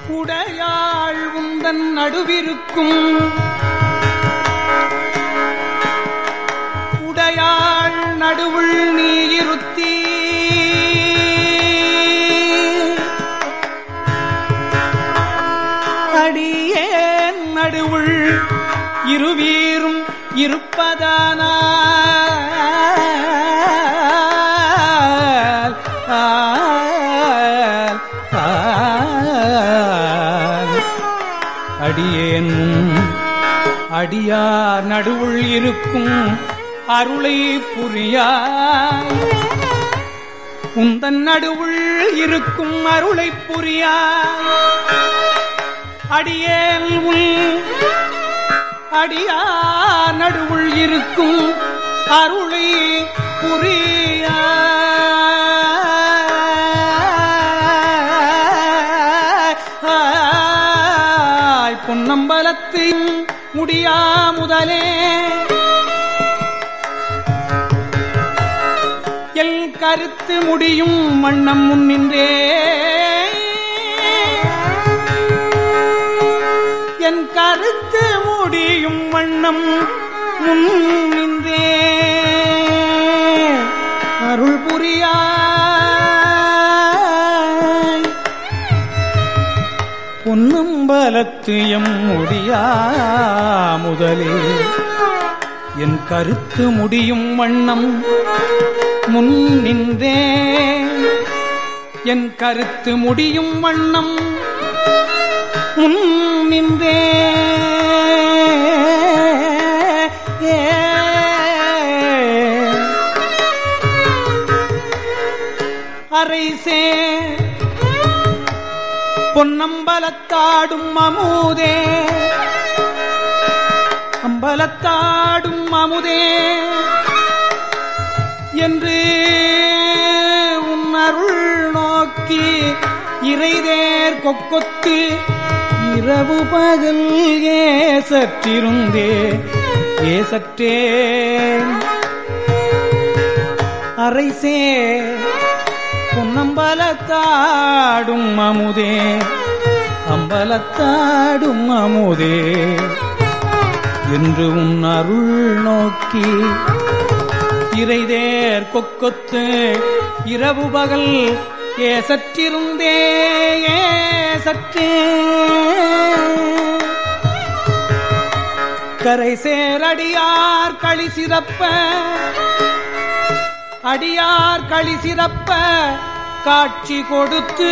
உடையாள் உந்தன் நடுவிருக்கும் உடையாள் நடுவுள் நீ இருத்தி அடியேன் நடுவுள் இருவீரும் இருப்பதானால் ஆல், ஆல். அடியேன் அடியார் நடுவுள் இருக்கும் அருளை புரியாய் உந்தன் நடுவுள் இருக்கும் அருளை புரியாய் அடியேன் உள் அடியார் நடுவுள் இருக்கும் அருளை புரியாய் பொன்னம்பலத்து முடியா முதலே எல் கருத்து முடியும் வண்ணம் முன்னின்றே என் கருத்து முடியும் வண்ணம் முன்னின்றே அருள் புரியாய் பொன்னம்பலத்து எம் முடியா முதலே என் கருத்து முடியும் வண்ணம் முன் நின்றே என் கருத்து முடியும் வண்ணம் முன் நின்றே ஏ. அரைசே பொன்னம்பலத்தாடும் அமுதே அம்பலத்தாடும் அமுதே என்று உன் அருள் நோக்கி இறைதேர் கொக்கொத்து இரவு பகல் ஏசற்றிருந்தே ஏசற்றேன் அரைசே பொன்னம்பலத்தாடும் அமுதே அம்பலத்தாடும் அமுதே என்று உன் அருள் நோக்கி இறைதேர் கொக்கொத்து இரவு பகல் ஏசற்றிருந்தே ஏசற்றே கரை சேரடியார் களி சிறப்ப அடியார் களி சிறப்ப காட்சி கொடுத்து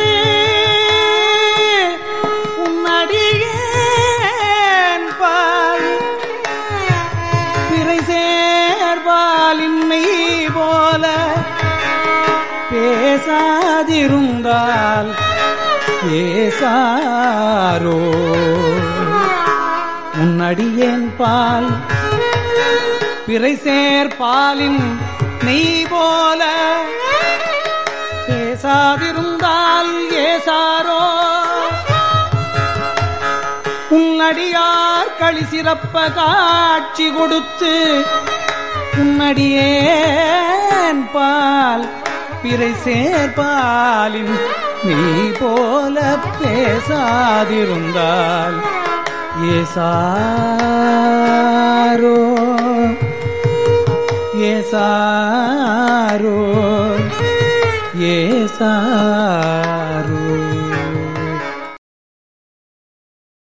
உன்னடியேன் பால் பிறை சேர்பால் இன்னை போல பேசாதிருந்தால் ஏசாரோ உன்னடியேன் பால் பிறை சேர்பாலின் நெய் போல பேசாதிருந்தால் ஏசாரோ உன்னடியார் களி சிறப்ப காட்சி கொடுத்து உன்னடியேன் பால் பிறை சேர்பாலின் நீ போல பேசாதிருந்தால் ஏசாரோ ஏசாரோ ஏசாரோ